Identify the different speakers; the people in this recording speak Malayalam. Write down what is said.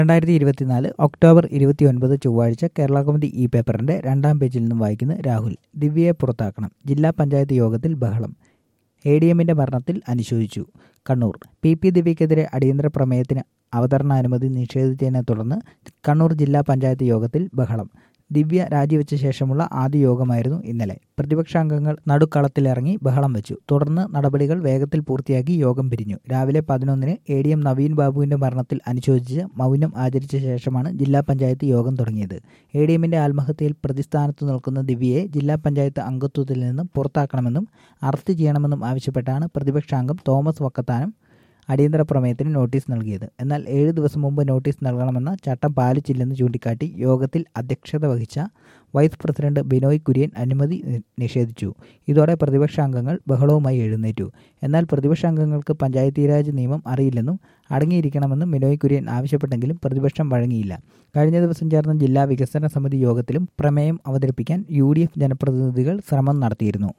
Speaker 1: രണ്ടായിരത്തി ഇരുപത്തിനാല് ഒക്ടോബർ ഇരുപത്തി ഒൻപത് ചൊവ്വാഴ്ച കേരള കൗമുദി ഈ പേപ്പറിന്റെ രണ്ടാം പേജിൽ നിന്നും വായിക്കുന്ന രാഹുൽ ദിവ്യയെ പുറത്താക്കണം ജില്ലാ പഞ്ചായത്ത് യോഗത്തിൽ ബഹളം എ ഡി എമ്മിന്റെ മരണത്തിൽ അനുശോചിച്ചു കണ്ണൂർ പി പി ദിവ്യക്കെതിരെ അടിയന്തര പ്രമേയത്തിന് അവതരണാനുമതി നിഷേധിച്ചതിനെ തുടർന്ന് കണ്ണൂർ ജില്ലാ പഞ്ചായത്ത് യോഗത്തിൽ ബഹളം ദിവ്യ രാജിവെച്ച ശേഷമുള്ള ആദ്യ യോഗമായിരുന്നു ഇന്നലെ പ്രതിപക്ഷാംഗങ്ങൾ നടുക്കളത്തിലിറങ്ങി ബഹളം വെച്ചു തുടർന്ന് നടപടികൾ വേഗത്തിൽ പൂർത്തിയാക്കി യോഗം പിരിഞ്ഞു രാവിലെ പതിനൊന്നിന് എ ഡി എം നവീൻ ബാബുവിന്റെ മരണത്തിൽ അനുശോചിച്ച് മൗനം ആചരിച്ച ശേഷമാണ് ജില്ലാ പഞ്ചായത്ത് യോഗം തുടങ്ങിയത് എ ഡി എമ്മിന്റെ ആത്മഹത്യയിൽ പ്രതിസ്ഥാനത്ത് നിൽക്കുന്ന ദിവ്യയെ ജില്ലാ പഞ്ചായത്ത് അംഗത്വത്തിൽ നിന്നും പുറത്താക്കണമെന്നും അറസ്റ്റ് ചെയ്യണമെന്നും ആവശ്യപ്പെട്ടാണ് പ്രതിപക്ഷാംഗം തോമസ് വക്കത്താനം അടിയന്തര പ്രമേയത്തിന് നോട്ടീസ് നൽകിയത് എന്നാൽ ഏഴ് ദിവസം മുമ്പ് നോട്ടീസ് നൽകണമെന്ന ചട്ടം പാലിച്ചില്ലെന്ന് ചൂണ്ടിക്കാട്ടി യോഗത്തിൽ അധ്യക്ഷത വഹിച്ച വൈസ് പ്രസിഡന്റ് ബിനോയ് കുര്യൻ അനുമതി നിഷേധിച്ചു ഇതോടെ പ്രതിപക്ഷാംഗങ്ങൾ ബഹളവുമായി എഴുന്നേറ്റു എന്നാൽ പ്രതിപക്ഷാംഗങ്ങൾക്ക് പഞ്ചായത്തി രാജ് നിയമം അറിയില്ലെന്നും അടങ്ങിയിരിക്കണമെന്നും ബിനോയ് കുര്യൻ ആവശ്യപ്പെട്ടെങ്കിലും പ്രതിപക്ഷം വഴങ്ങിയില്ല കഴിഞ്ഞ ദിവസം ചേർന്ന ജില്ലാ വികസന സമിതി യോഗത്തിലും പ്രമേയം അവതരിപ്പിക്കാൻ യു ജനപ്രതിനിധികൾ ശ്രമം നടത്തിയിരുന്നു